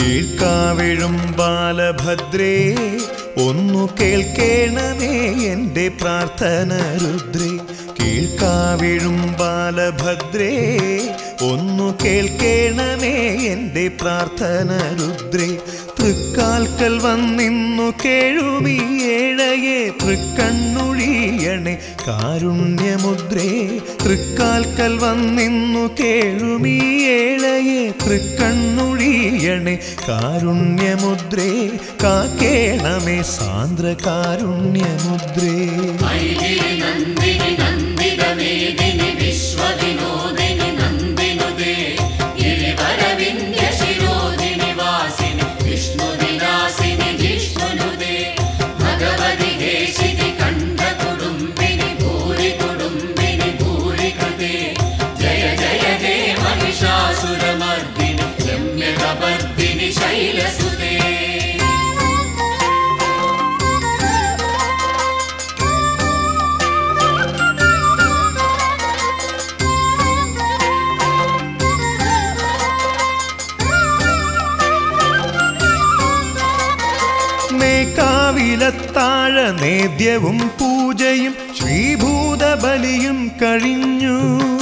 കീഴ്ക്കാവിഴും ബാലഭദ്രേ ഒന്നു കേൾക്കേണമേ എൻ്റെ പ്രാർത്ഥന രുദ്രേ കീഴ്ക്കാവിഴും ബാലഭദ്രേ ഒന്നു കേൾക്കേണമേ എൻ്റെ പ്രാർത്ഥന രുദ്രേ തൃക്കാൽക്കൽ വന്നിന്നു കേഴുമീ ഏഴയെ തൃക്കണ്ണുഴിയണേ കാരുണ്യമുദ്രേ തൃക്കാൽക്കൽ വന്നിന്നു കേഴുമീ ഏഴയെ തൃക്കണ്ണുഴിയണേ കാരുണ്യമുദ്രേ കാക്കേണമേ സാന്ദ്ര കാരുണ്യമുദ്രേ ഐഗിരി നന്ദിനി നന്ദിത മേദിനി വിശ്വവിനോദിനി നന്ദിനുദേ ഗിരിവരവിന്യ ശിരോദിനി വാസിനി വിഷ്ണുവിലാസിനി ജിഷ്ണുനുദേ ഭഗവതി ദേശിതി കണ്ഠ കുടുംബിനി ഭൂരി കുടുംബിനി ഭൂരി കൃതേ ജയ ജയ ഹേ മഹിഷാസുരമർദിനി രമ്യകപർദിനി ശൈലസുതേ മേക്കാവിലത്താഴ നേദ്യവും പൂജയും ശ്രീഭൂതബലിയും കഴിഞ്ഞു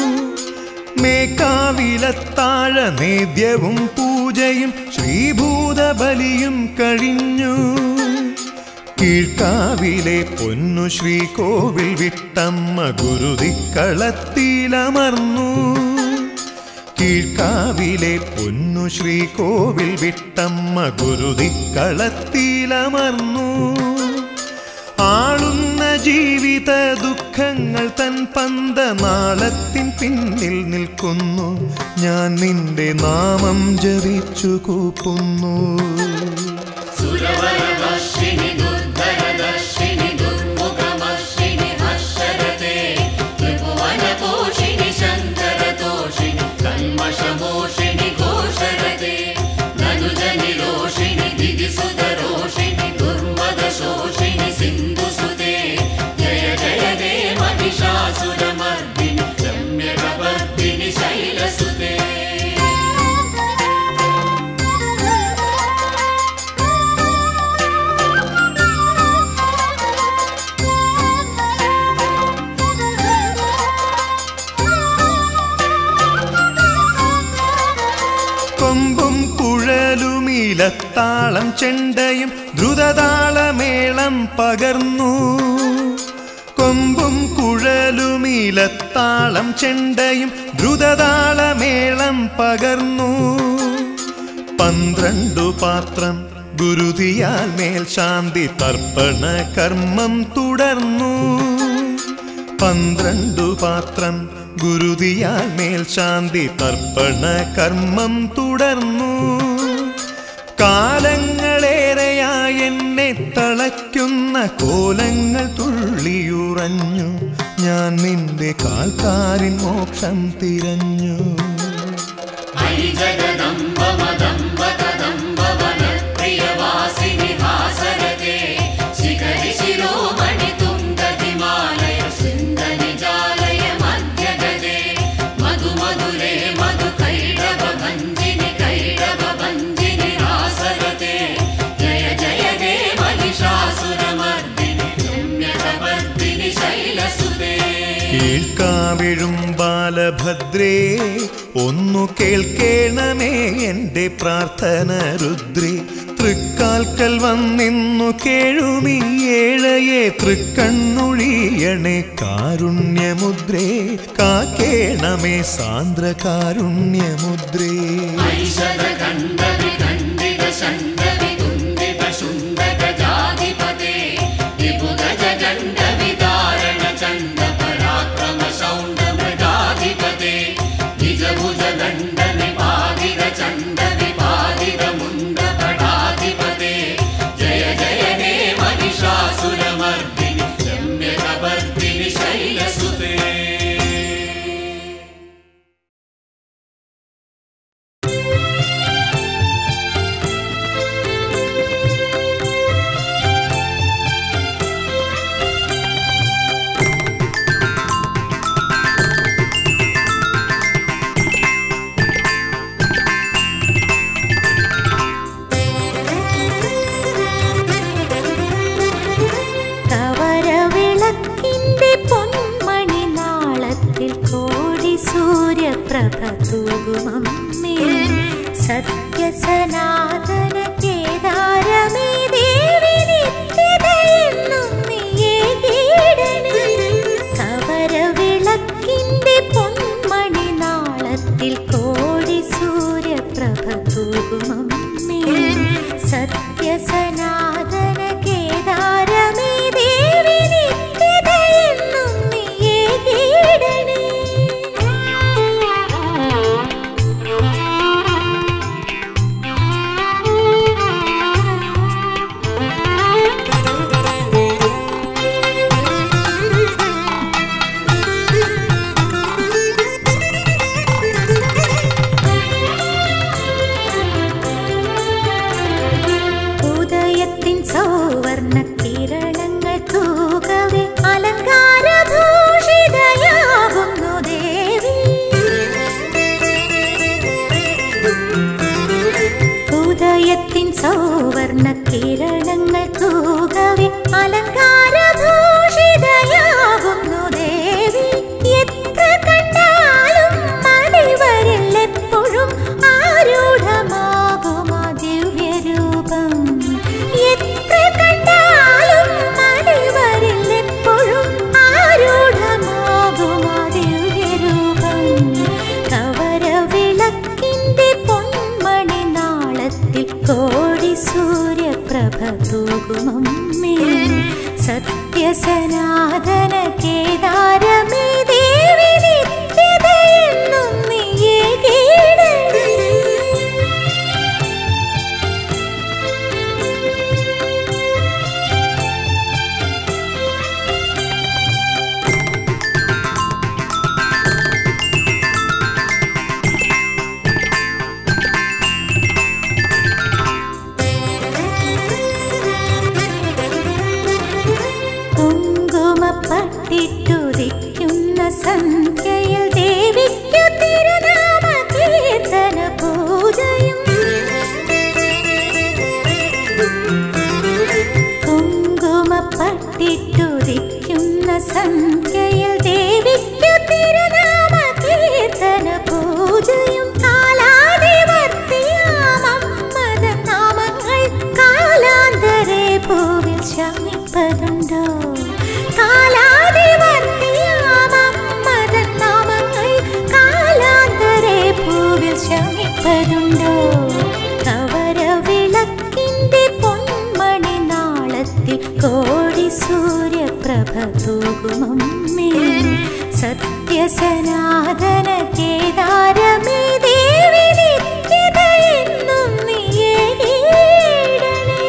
മേക്കാവിലത്താഴ നേദ്യവും പൂജയും ശ്രീഭൂതബലിയും കഴിഞ്ഞു കീഴ്ക്കാവിലെ പൊന്നു ശ്രീകോവിൽ വിട്ടമ്മ ഗുരുതിക്കളത്തിലമർന്നു കീഴ്ക്കാവിലെ പൊന്നു ശ്രീകോവിൽ വിട്ടമ്മ ഗുരുതിക്കളത്തിലമർന്നു ആളുന്ന ജീവിത ദുഃഖങ്ങൾ തൻ പന്ത നാളത്തിൻ പിന്നിൽ നിൽക്കുന്നു ഞാൻ നിന്റെ നാമം ജപിച്ചു കൂപ്പുന്നു സുരവരദർശിനി ദുർധരദർശിനി ദുർമുഖമർശിനി ഹർഷരത്തെ ത്രിഭുവനപോഷിണി ശങ്കരതോഷിണി കന്മഷമോഷിണി ഘോഷരത്തെ ധനുജനിരോഷിണി ദിദിസുതരോഷിണി ദുർമദശോഷിണി സിന്ധുസുതേ ജയ ജയ ദേ മഹിഷാസുരമർദിനി രമ്യകവർദിനി ശൈലസുതേ കൊമ്പും കുഴലുമീലത്താളം ചെണ്ടയും ദ്രുതതാളമേളം പകർന്നു കൊമ്പും കുഴലുമീലത്താളം ചെണ്ടയും ദ്രുതതാളമേളം പകർന്നു പന്ത്രണ്ടു പാത്രം ഗുരുതിയാൽ മേൽ ശാന്തി തർപ്പണ കർമ്മം തുടർന്നു പന്ത്രണ്ടു പാത്രം ഗുരുതിയാൽ മേൽ ശാന്തി തർപ്പണ കർമ്മം തുടർന്നു കാലങ്ങളേറെയായി എന്നെ തളയ്ക്കുന്ന കോലങ്ങൾ തുള്ളിയുറഞ്ഞു ഞാൻ നിന്റെ കാൽക്കാരിൻ മോക്ഷം തിരഞ്ഞു ഐ ജഗദംബ മദംബ കദംബ വനപ്രിയവാസിനി ഹാസരത്തെ ശിഖരി ശിരോമണി തുംഗതിമാലയ ശൃംഗനിജാലയ മധ്യഗതേ മധു മധുരേ മധു കൈടവ ഭഞ്ജിനി കൈടവ ഭഞ്ജിനി ഹാസരത്തെ ജയ ജയ ദേ മഹിഷാസുരമർദിനി രമ്യകവർദിനി ശൈലസുതേ കേൾക്കാവിഴും ബാലഭദ്രേ ഒന്നു കേൾക്കേണമേ എൻ്റെ പ്രാർത്ഥന രുദ്രേ തൃക്കാൽക്കൽ വന്നിന്നു കേഴുമീ ഏഴയെ തൃക്കണ്ണുഴിയണേ കാരുണ്യമുദ്രേ കാക്കേണമേ സാന്ദ്ര കാരുണ്യമുദ്രേ ഐഷധഖണ്ഡവിഖണ്ഡിത ഷണ്ഡവികുണ്ഡിത ശുണ്ഡഗജാധിപതേ വിഭുഗജഗണ്ഡവിതാരണ ചണ്ഡ പരാക്രമ ശൗണ്ഡ മൃഗാധിപതേ നിജഭുജ ദണ്ഡ നിപാതിത ചണ്ഡ വിപാതിത മുണ്ഡ പടാധിപതേ ജയ ജയ ഹേ മഹിഷാസുരമർദിനി രമ്യകവർദിനി ശൈലസുതേ സത്യസനാതന കേദാരമേ ദേവി നിത്യതയെന്നും നീയേ കീടണേ കവരവിളക്കിന്റെ പൊന്മണി നാളത്തിൽ കോടി സൂര്യപ്രഭ തൂകുമമ്മേ സത്യസനാതന കേദാരമേ ദേവി നിത്യതയെന്നും നീയേ കീടണേ ഉദയത്തിൻ സൗവർണ കിരണങ്ങൾ തൂകവേ അലങ്കാരഭൂഷിതയാകുന്നു ദേവി ഉദയത്തിൻ സൗവർണ കിരണങ്ങൾ തൂകവേ അലങ്കാരഭൂഷിതയാകുന്നു ദേവി എത്ര കണ്ടാലും മണിവരിൽ എപ്പോഴും ആരൂഢമാകും ആ ദിവ്യരൂപം എത്ര കണ്ടാലും മണിവരിൽ എപ്പോഴും ആരൂഢമാകും ആ ദിവ്യരൂപം കവരവിളക്കിന്റെ പൊന്മണി നാളത്തിൽ കോടി സൂര്യപ്രഭ തൂകുമമ്മേ സത്യസനാതന കേദാരമേ ദേവി നിത്യതയെന്നും നീയേ കീടണേ കുങ്കുമപ്പട്ടിട്ടുദിക്കുന്ന സന്ധ്യയിൽ ദേവിക്കു തിരുനാമ കീർത്തന പൂജയും കുങ്കുമപ്പട്ടിട്ടുദിക്കുന്ന സന്ധ്യയിൽ ദേവിക്കു തിരുനാമ കീർത്തന പൂജയും കാലാതിവർത്തിയാമമ്മത നാമങ്ങൾ കാലാന്തരെ ഭൂവിൽ ശമിപ്പതുണ്ടോ കാലാതിവർത്തിയാമമ്മത നാമങ്ങൾ കാലാന്തരെ ഭൂവിൽ ശമിപ്പതുണ്ടോ കവരവിളക്കിന്റെ പൊന്മണി നാളത്തിൽ കോടി സൂര്യപ്രഭ തൂകുമമ്മേ സത്യസനാതന കേദാരമേ ദേവി നിത്യതയെന്നും നീയേ കീടണേ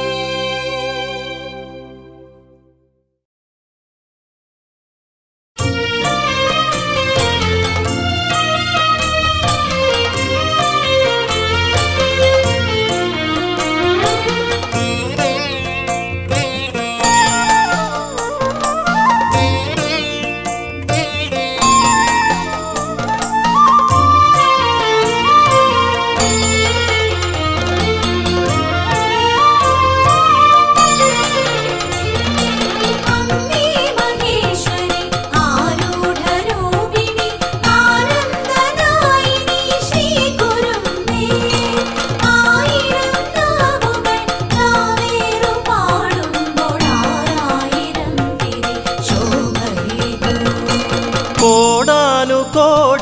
അമ്മേ മഹേശ്വരി ആരൂഢരൂപിണി ആനന്ദദായിനി ശ്രീ ഗുരുമേ ആയിരം നാവുകൾ നാവേറു പാടുമ്പോൾ ആറായിരം തിരി ശോഭയേതു കോടാനു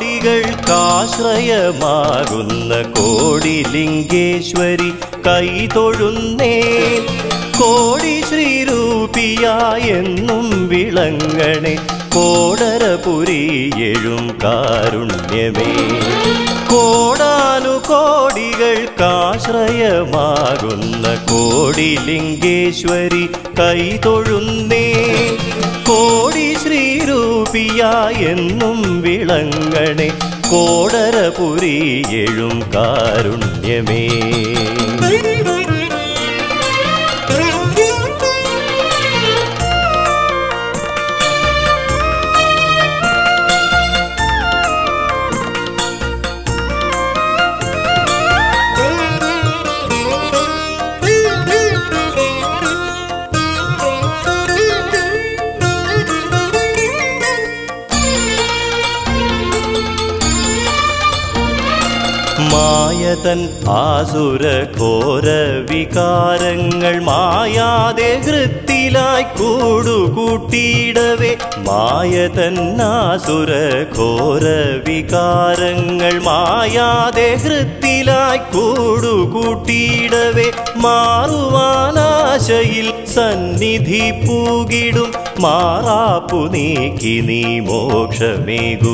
കോടികൾക്കാശ്രയമാകുന്ന കോടിലിംഗേശ്വരി കൈതൊഴുന്നേ കോടി ശ്രീരൂപിയായെന്നും വിളങ്ങണേ കോടരപുരിയെഴും കാരുണ്യമേ കോടാനു കോടികൾക്കാശ്രയമാകുന്ന കോടിലിംഗേശ്വരി കൈതൊഴുന്നേ കോടി ശ്രീരൂപിയായെന്നും വിളങ്ങണേ കോടരപുരിയെഴും കാരുണ്യമേ മായതൻ ആസുര ഘോര വികാരങ്ങൾ മായാതെ വൃത്തിലായി കൂടുകൂട്ടിയിടവേ മായതൻ ആസുര ഘോര വികാരങ്ങൾ മായാതെ വൃത്തിലായി കൂടുകൂട്ടിയിടവേ മാറുവാനാശയിൽ സന്നിധി പൂകിടും മാറാപ്പു നീക്കി നീ മോക്ഷമേകൂ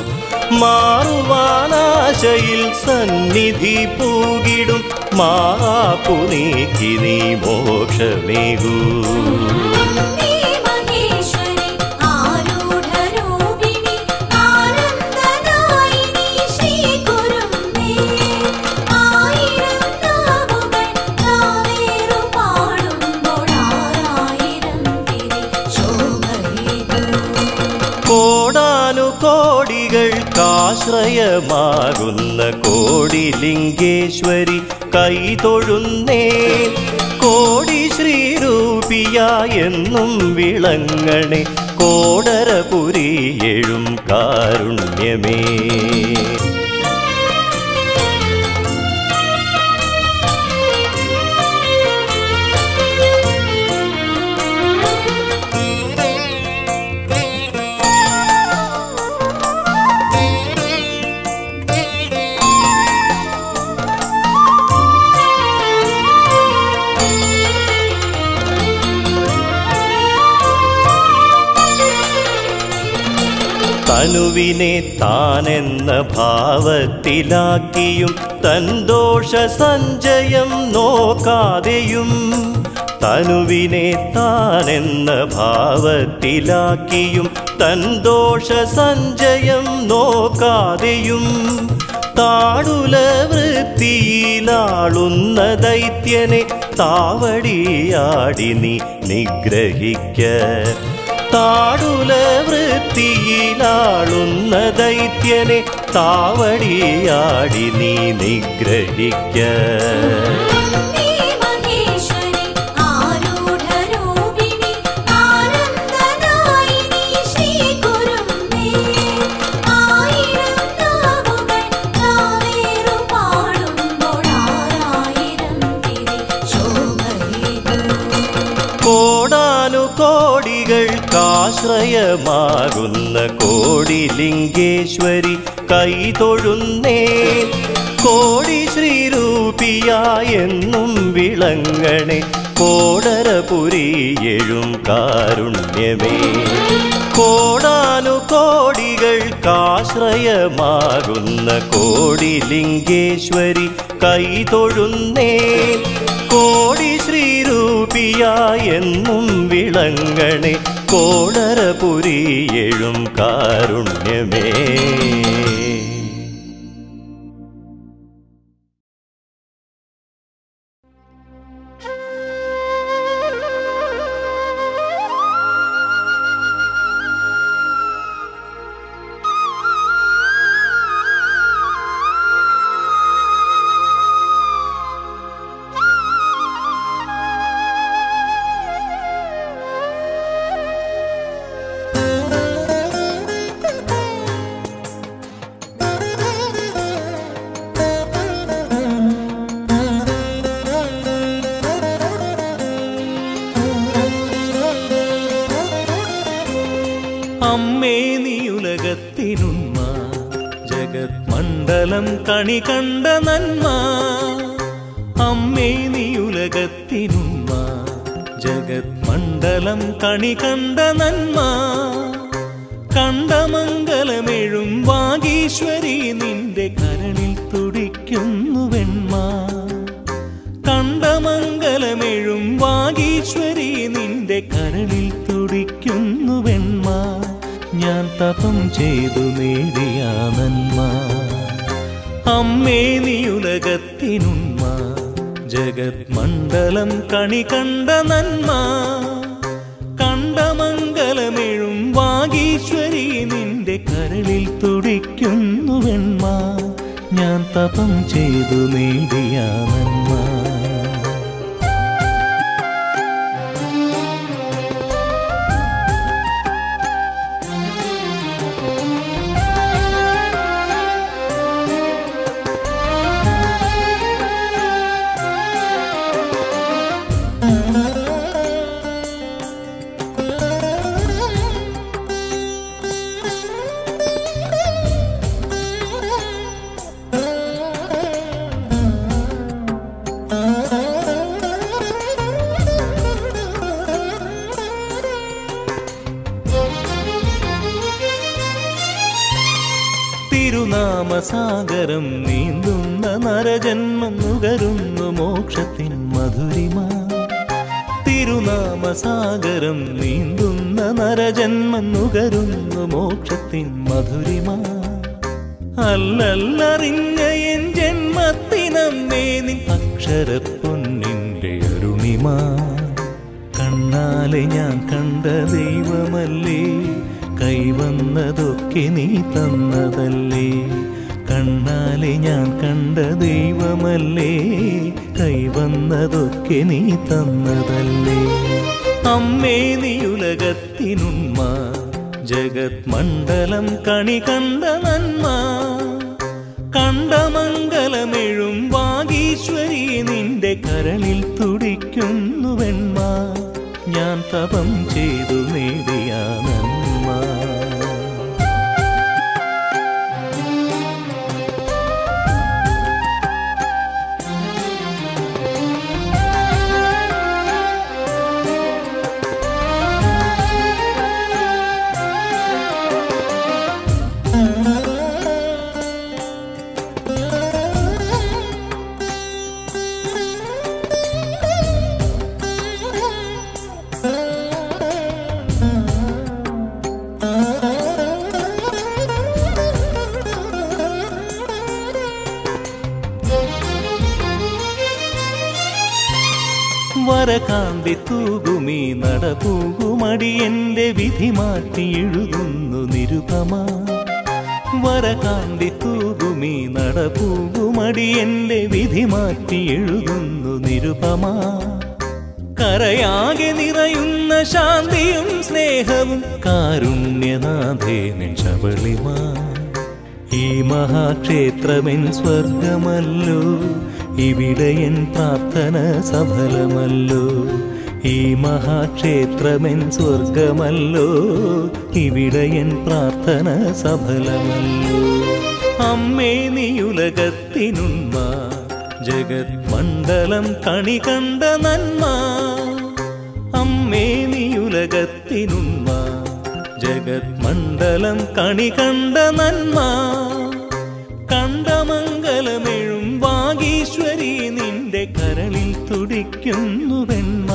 മാറുവാനാശയിൽ സന്നിധി പൂകിടും മാറാപ്പു നീക്കി നീ മോക്ഷമേകൂ വന്ദേ മഹേശ്വരി ആരൂഢരൂപിണി ആനന്ദദായിനി ശ്രീ കുരുമേ ആയിരം നാവുകൾ നാവേറു പാടുമ്പോൾ ആറായിരം തിരി ശോഭയേകൂ കോടാനു കോടികൾക്കാശ്രയമാകുന്ന കോടിലിംഗേശ്വരി കൈതൊഴുന്നേ കോടി ശ്രീരൂപിയായെന്നും വിളങ്ങണേ കോടരപുരി എഴും കാരുണ്യമേ തനുവിനെ താനെന്ന ഭാവത്തിലാക്കിയും തന്തോഷ സഞ്ചയം നോക്കാതെയും തനുവിനെ താനെന്ന ഭാവത്തിലാക്കിയും തന്തോഷ സഞ്ചയം നോക്കാതെയും താടുല വൃത്തിയിലാളുന്ന ദൈത്യനെ താവടിയാടി നീ നിഗ്രഹിക്ക താടുല വൃത്തിയിലാളുന്ന ദൈത്യനെ താവടിയാടി നീ നിഗ്രഹിക്ക വന്ദേ മഹേശ്വരി ആരൂഢരൂപിണി ആനന്ദദായിനി ശ്രീ കുരുമേ ആയിരം നാവുകൾ നാവേറു പാടുമ്പോൾ ആറായിരം തിരി ശോഭയേകൂ കോടാനു കോടികൾക്കാശ്രയമാകുന്ന കോടിലിംഗേശ്വരി കൈതൊഴുന്നേ കോടി ശ്രീരൂപിയായെന്നും വിളങ്ങണേ കോടരപുരി എഴും കാരുണ്യമേ കോടാനു കോടികൾക്കാശ്രയമാകുന്ന കോടിലിംഗേശ്വരി കൈതൊഴുന്നേ കോടി ശ്രീരൂപിയായെന്നും വിളങ്ങണേ കോടരപുരി എഴും കാരുണ്യമേ അമ്മേ നീയുലകത്തിനുന്മ ജഗത് മണ്ഡലം കണി കണ്ട നന്മ അമ്മേ നീയുലകത്തിനുന്മ ജഗത് മണ്ഡലം കണി കണ്ട നന്മ കണ്ടമംഗലമെഴും വാഗീശ്വരി നിന്റെ കരളിൽ തുടിക്കുന്നു വെണ്മ കണ്ടമംഗലമെഴും വാഗീശ്വരി നിന്റെ കരളിൽ തുടിക്കുന്നു വെണ്മ ഞാൻ തപം ചെയ്തു നേടിയ നന്മ അമ്മേ നീയുലകത്തിനുന്മ ജഗത് മണ്ഡലം കണി കണ്ട നന്മ കണ്ടമംഗലമെഴും വാഗീശ്വരി നിന്റെ കരളിൽ തുടിക്കുന്നു വെണ്മ ഞാൻ തപം ചെയ്തു നേടിയ നന്മ ും തിരുനാമസാഗരം നീന്തുന്ന നരജന്മം നുകരുന്നു മോക്ഷത്തിൻ മധുരിമ തിരുനാമസാഗരം നീന്തുന്ന നരജന്മം നുകരുന്നു മോക്ഷത്തിൻ മധുരിമ അല്ലല്ലറിഞ്ഞ എൻ ജന്മത്തിനമ്മേ നിൻ അക്ഷരപ്പൊന്നിൻ്റെ അരുണിമ കണ്ണാലെ ഞാൻ കണ്ട ദൈവമല്ലേ കൈവന്നതൊക്കെ നീ തന്നതല്ലേ കണ്ണാലെ ഞാൻ കണ്ട ദൈവമല്ലേ കൈവന്നതൊക്കെ നീ തന്നതല്ലേ അമ്മേ നീ ഉലകത്തിനുണ്മ ജഗത് മണ്ഡലം കണി കണ്ട നന്മ കണ്ടമംഗലമെഴും വാഗീശ്വരി നിന്റെ കരളിൽ തുടിക്കുന്നു വെണ്മ ഞാൻ തപം ചെയ്തു നേടിയ നന്മ വരകാന്തി തൂകുമീ നടപൂകുമടി എന്റെ വിധി മാറ്റി എഴുതുന്നു നിരുപമ വരകാന്തി തൂകുമീ നടപൂകുമടി എന്റെ വിധി മാറ്റി എഴുതുന്നു നിരുപമ കരയാകെ നിറയുന്ന ശാന്തിയും സ്നേഹവും കാരുണ്യനാഥേ നിൻ ശബളിമ ഈ മഹാക്ഷേത്രമെൻ സ്വർഗമല്ലോ ഇവിടെ എൻ പ്രാർത്ഥന സഫലമല്ലോ ഈ മഹാക്ഷേത്രമെൻ സ്വർഗമല്ലോ ഇവിടെ എൻ പ്രാർത്ഥന സഫലമല്ലോ അമ്മേ നീയുലകത്തിനുണ്മ ജഗത് മണ്ഡലം കണി കണ്ട നന്മ അമ്മേ നീയുലകത്തിനുണ്മ ജഗത് മണ്ഡലം കണി കണ്ട നന്മ കണ്ടമംഗലമെഴും വാഗീശ്വരി നിന്റെ കരളിൽ തുടിക്കുന്നു വെണ്മ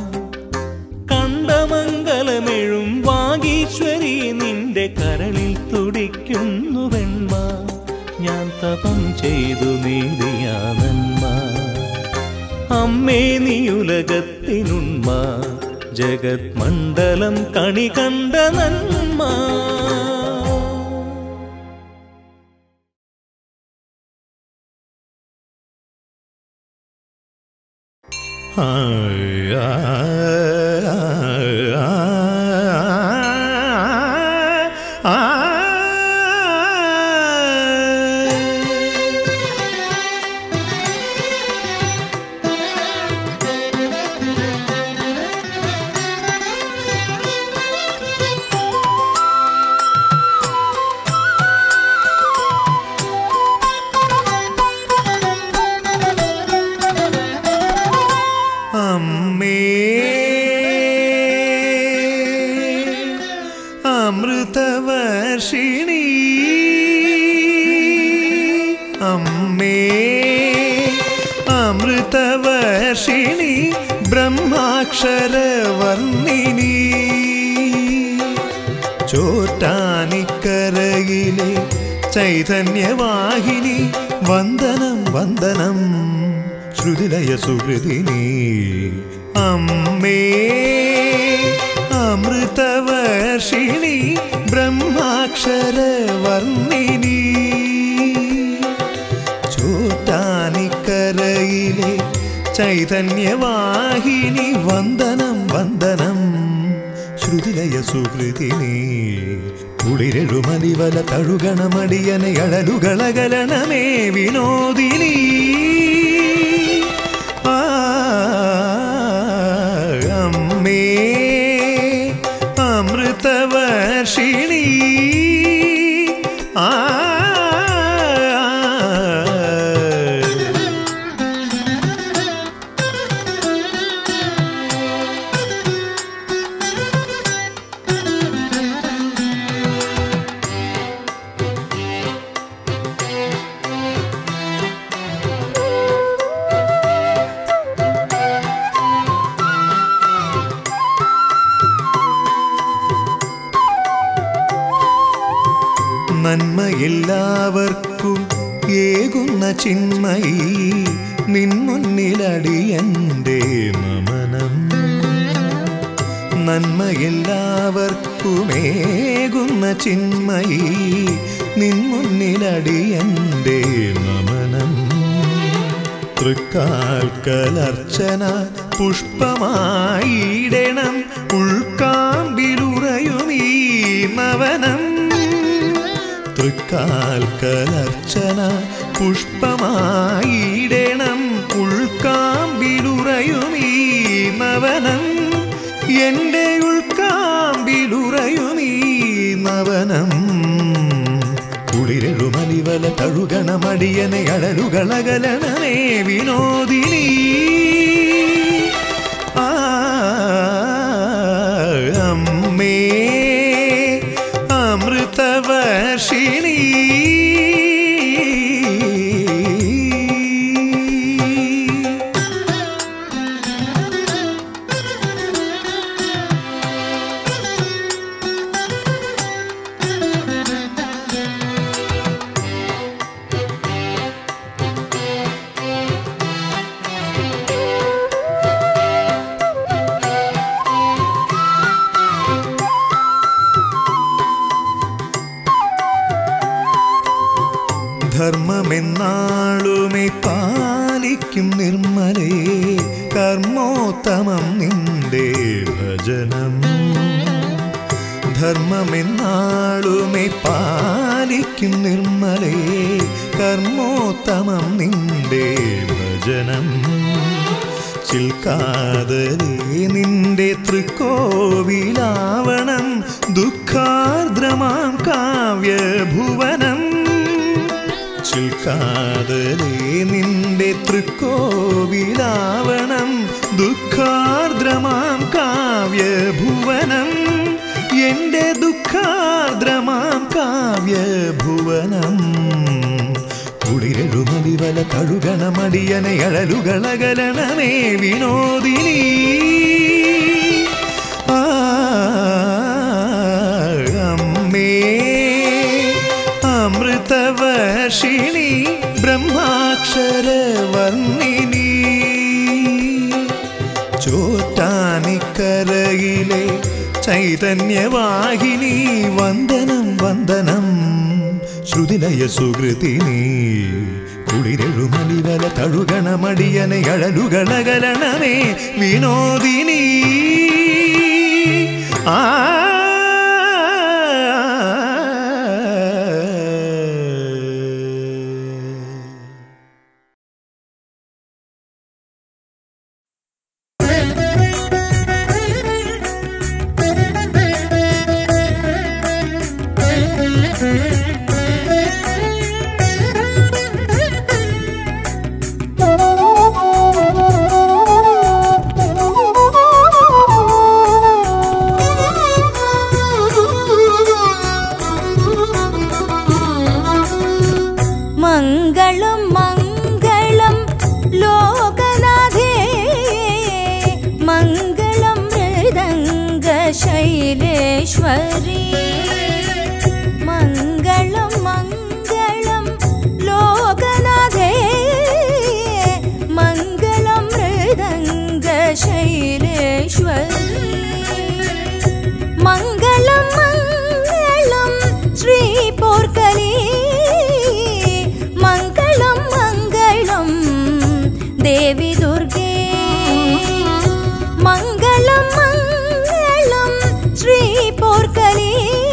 കണ്ടമംഗലമെഴും വാഗീശ്വരി നിന്റെ കരളിൽ തുടിക്കുന്നു വെണ്മ ഞാൻ തപം ചെയ്തു നേടിയ നന്മ അമ്മേ നീയുലകത്തിനുണ്മ ജഗത് മണ്ഡലം കണി കണ്ട നന്മ അമ്മേ അമൃതവർഷിണി അമ്മേ അമൃതവർഷിണി ബ്രഹ്മാക്ഷരവർണ്ണിനി ചോറ്റാനിക്കരയിലെ ചൈതന്യവാഹിനി വന്ദനം വന്ദനം ശ്രുതിലയ സുഹൃതിനി അമ്മേ അമൃതവർഷിണി ബ്രഹ്മാക്ഷരവർണ്ണിനി ചോറ്റാനിക്കരയിലെ ചൈതന്യവാഹിനി വന്ദനം വന്ദനം ശ്രുതിലയ സുഹൃതിനി കുളിരെഴുമലിവല തഴുകണമടിയനെ അഴലുകളകലണമേ വിനോദിനി ആ, അമ്മേ അമൃതവർഷിണി ആ ചിന്മയി നിൻ മുന്നിലടിയന്റെ നമനം നന്മയെല്ലാവർക്കുമേകുന്ന ചിന്മയി നിൻ മുന്നിലടിയന്റെ നമനം തൃക്കാൽക്കലർച്ചന പുഷ്പമായിടണം ഉൾക്കാമ്പിലുറയുമീ നവനം തൃക്കാൽക്കലർച്ചന പുഷ്പമായിടണം ഉൾക്കാമ്പിലുറയുമീ നവനം എന്റെ ഉൾക്കാമ്പിലുറയുമീ നവനം കുളിരെഴുമലിവല തഴുകണമടിയനെ അഴലുകളകലണമേ വിനോദിനി ആ അമ്മേ അമൃതവർഷിണി ധർമ്മമെന്നാളുമേ പാലിക്കും നിർമ്മലേ കർമ്മോത്തമം നിന്റെ ഭജനം ധർമ്മമെന്നാളുമേ പാലിക്കും നിർമ്മലേ കർമ്മോത്തമം നിന്റെ ഭജനം ചിൽക്കാതലേ നിന്റെ തൃക്കോവിലാവണം ദുഃഖാർദ്രമാം കാവ്യഭുവനം ചിൽക്കാതലേ നിന്റെ തൃക്കോവിലാവണം ദുഃഖാർദ്രമാം കാവ്യഭുവനം എന്റെ ദുഃഖാർദ്രമാം കാവ്യഭുവനം കുളിരെഴുമലിവല കഴുകണമടിയനെ അഴലുകളകലണമേ വിനോദിനി ആ അമ്മേ അമൃതവർഷിണി ബ്രഹ്മാക്ഷരവർണ്ണിനി ചോറ്റാനിക്കരയിലെ ചൈതന്യവാഹിനി വന്ദനം വന്ദനം ശ്രുതിലയ സുഹൃതിനി കുളിരെഴുമലിവല തഴുകണമടിയനെ അഴലുകളകലണമേ വിനോദിനി ആ മംഗളം മംഗളം ലോകനാഥേ മംഗളം മൃദംഗ ശൈലേശ്വരി മംഗളം മംഗളം ലോകനാഥേ മംഗളം മൃദംഗ ശൈലേശ്വരി മംഗളം മംഗളം ശ്രീ പോർക്കലി മംഗളം മംഗളം ദേവി ദുർഗേ മംഗളം മംഗളം ശ്രീ പോർക്കലി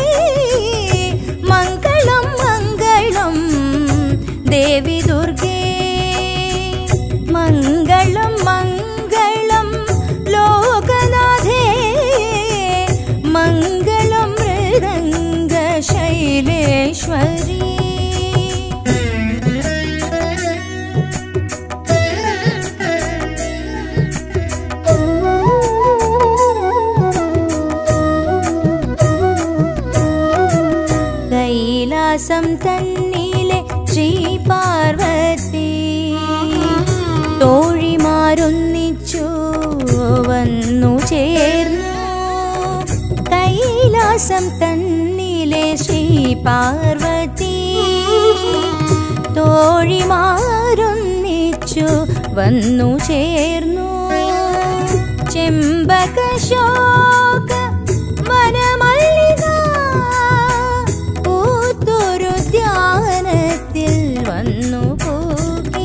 മംഗളം മംഗളം ദേവി ദുർഗേ മംഗളം മംഗളം ലോകനാഥേ മംഗളം മൃദംഗ ശൈലേശ്വരി കൈലാസം തന്നിലെ ശ്രീ പാർവതി തോഴിമാരൊന്നിച്ചു വന്നു ചേർന്നു കൈലാസം തന്നിലെ ശ്രീ പാർവതി തോഴിമാരൊന്നിച്ചു വന്നു ചേർന്നു ചെമ്പകശോക വനമല്ലിക പൂത്തൊരു ധ്യാനത്തിൽ വന്നു പോകി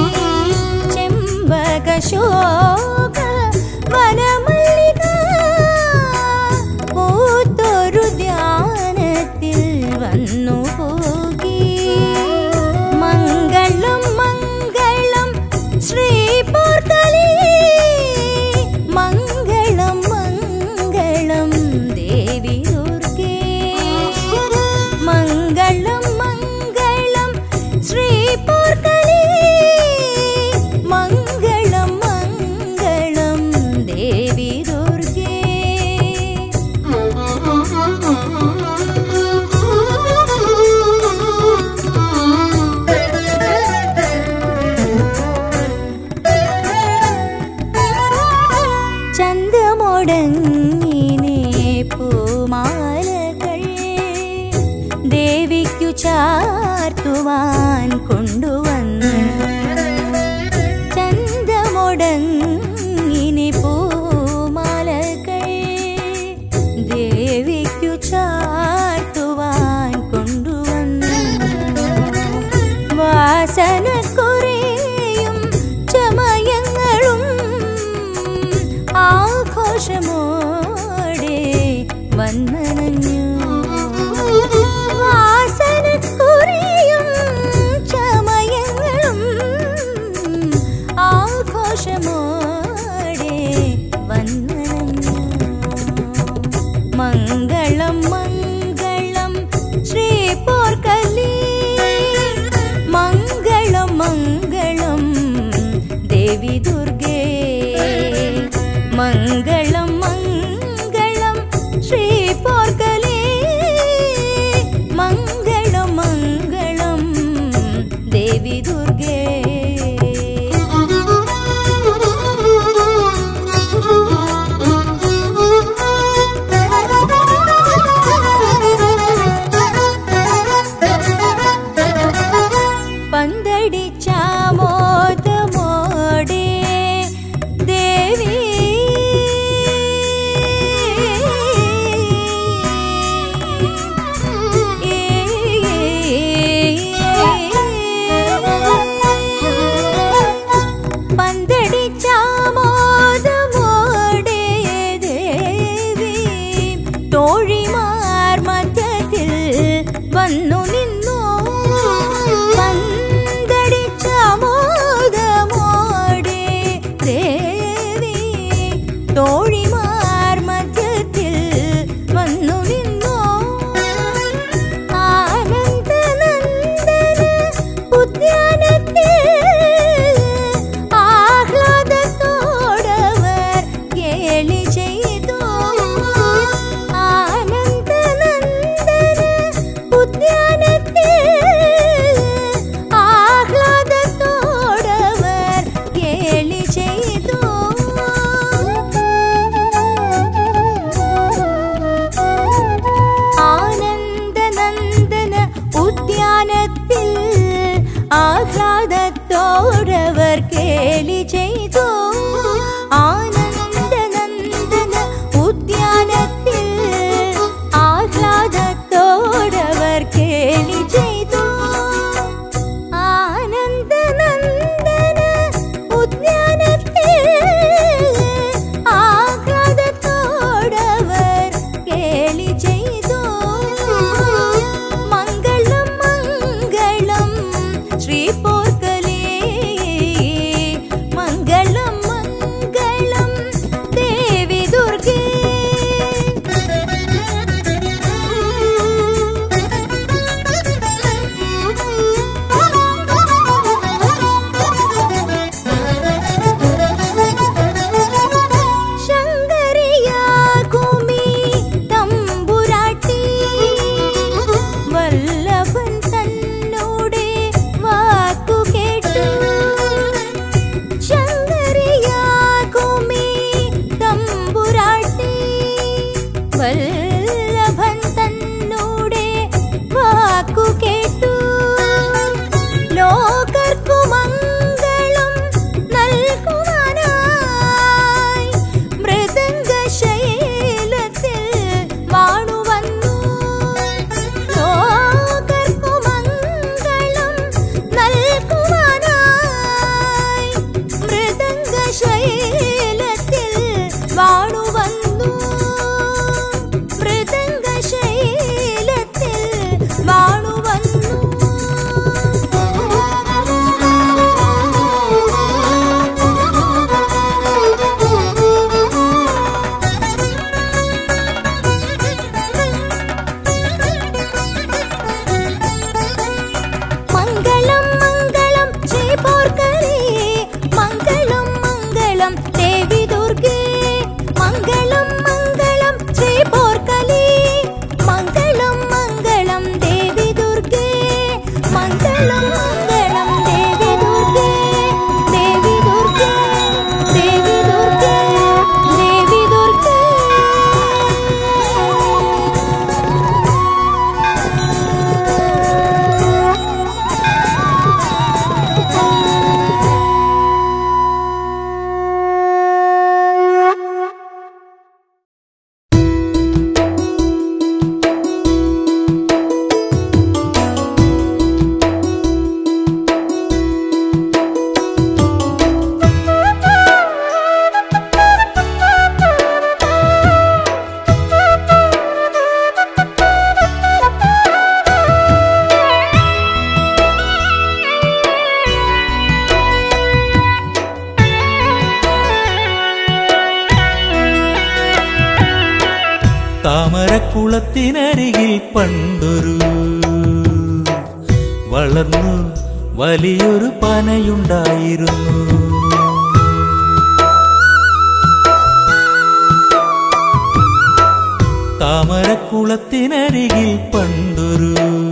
ചെമ്പകശോക വനമല്ലിക പൂത്തൊരു ധ്യാനത്തിൽ വന്നു പോകി മംഗളം മംഗളം ശ്രീ പോർക്കലി മംഗളം മംഗളം ദേവി ദുർഗേ മംഗളം മംഗളം ശ്രീ പോർക്കലി മംഗളം മംഗളം ദേവി ദുർഗേ ചന്തമുടങ്ങിനെ പൂമാലകൾ ദേവിക്കു ചാർത്തുവാൻ കൊണ്ടുവന്നു ചന്തമുടങ്ങിനെ പൂമാലകൾ ദേവിക്കു ചാർത്തുവാൻ കൊണ്ടുവന്നു വാസനക്കുറേയും ചമയങ്ങളും ആഘോഷമോടെ വന്നനഞ്ഞു വാസനക്കുറേയും ചമയങ്ങളും ആഘോഷമോടെ വന്നനഞ്ഞു മംഗളം മംഗളം ശ്രീ പോർക്കലി മംഗളം മംഗളം ദേവി ദുർഗേ മംഗളം മംഗളം ശ്രീ പോർക്കലി മംഗളം മംഗളം ദേവി ദുർഗേ പന്തടിച്ചാമോദമോടെ ദേവി പന്തടിച്ചാമോദമോടെ ദേവി തോഴിമാർ മധ്യത്തിൽ വന്നു നിന്നു പന്തടിച്ചാമോദമോടെ ദേവി തോഴിമാർ മധ്യത്തിൽ വന്നു നിന്നു ആനന്ദനന്ദന ഉദ്യാനത്തിൽ ആഹ്ലാദത്തോടെ താമരക്കുളത്തിനരികിൽ പണ്ടൊരു വളർന്നു വലിയൊരു പനയുണ്ടായിരുന്നു താമരക്കുളത്തിനരികിൽ പണ്ടൊരു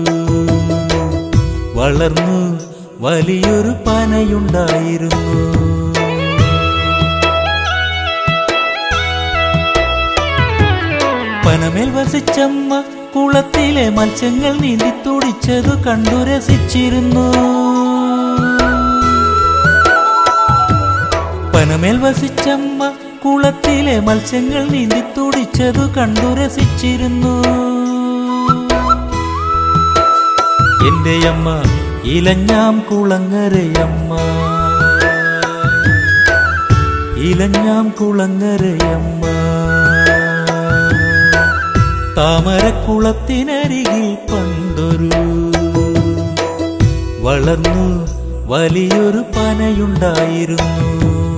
വളർന്നു വലിയൊരു പനയുണ്ടായിരുന്നു പനമേൽ വസിച്ചമ്മ കുളത്തിലെ മത്സ്യങ്ങൾ നീന്തി തുടിച്ചതു കണ്ടു രസിച്ചിരുന്നു പനമേൽ വസിച്ചമ്മ കുളത്തിലെ മത്സ്യങ്ങൾ നീന്തി തുടിച്ചതു കണ്ടു രസിച്ചിരുന്നു എന്റെ അമ്മ ഇലഞ്ഞാം കുളങ്ങരയമ്മ ഇലഞ്ഞാം കുളങ്ങരയമ്മ താമരക്കുളത്തിനരികിൽ പണ്ടൊരു വളർന്നു വലിയൊരു പനയുണ്ടായിരുന്നു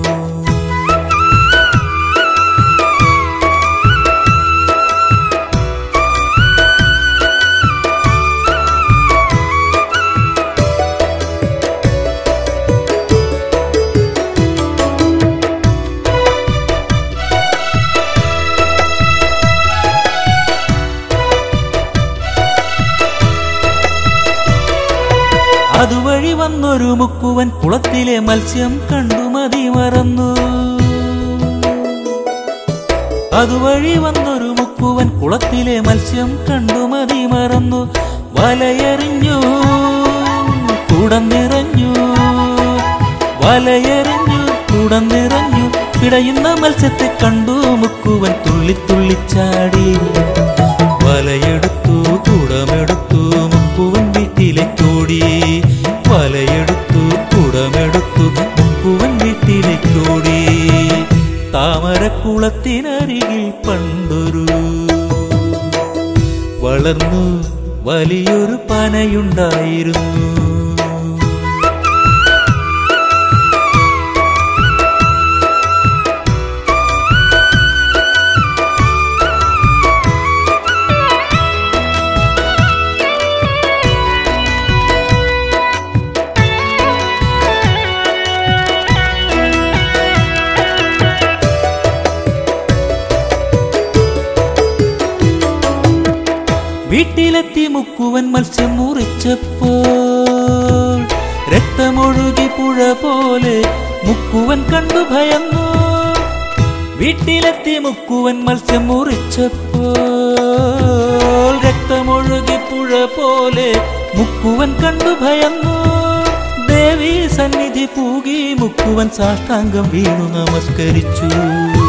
അതുവഴി വന്നൊരു മുക്കുവൻ കുളത്തിലെ മത്സ്യം കണ്ടു മതി മറന്നു അതുവഴി വന്നൊരു മുക്കുവൻ കുളത്തിലെ മത്സ്യം കണ്ടു മതി മറന്നു വലയെറിഞ്ഞു കുടം നിറഞ്ഞു വലയെറിഞ്ഞു കുടം നിറഞ്ഞു പിടയുന്ന മത്സ്യത്തെ കണ്ടു മുക്കുവൻ തുള്ളിത്തുള്ളിച്ചാടി വലയെടുത്തു കുടമെടുത്തു മുക്കുവൻ വീട്ടിലേക്കോടി വലയെടുത്തു കുടമെടുത്തു മുക്കുവൻ വീട്ടിലേക്കോടി താമരക്കുളത്തിനരികിൽ പണ്ടൊരു വളർന്നു വലിയൊരു പനയുണ്ടായിരുന്നു വീട്ടിലെത്തി മുക്കുവൻ മത്സ്യം മുറിച്ചപ്പോൾ രക്തമൊഴുകി പുഴ പോലെ മുക്കുവൻ കണ്ടു ഭയന്നു വീട്ടിലെത്തി മുക്കുവൻ മത്സ്യം മുറിച്ചപ്പോൾ രക്തമൊഴുകി പുഴ പോലെ മുക്കുവൻ കണ്ടു ഭയന്നു ദേവി സന്നിധി പൂകി മുക്കുവൻ സാഷ്ടാംഗം വീണു നമസ്കരിച്ചു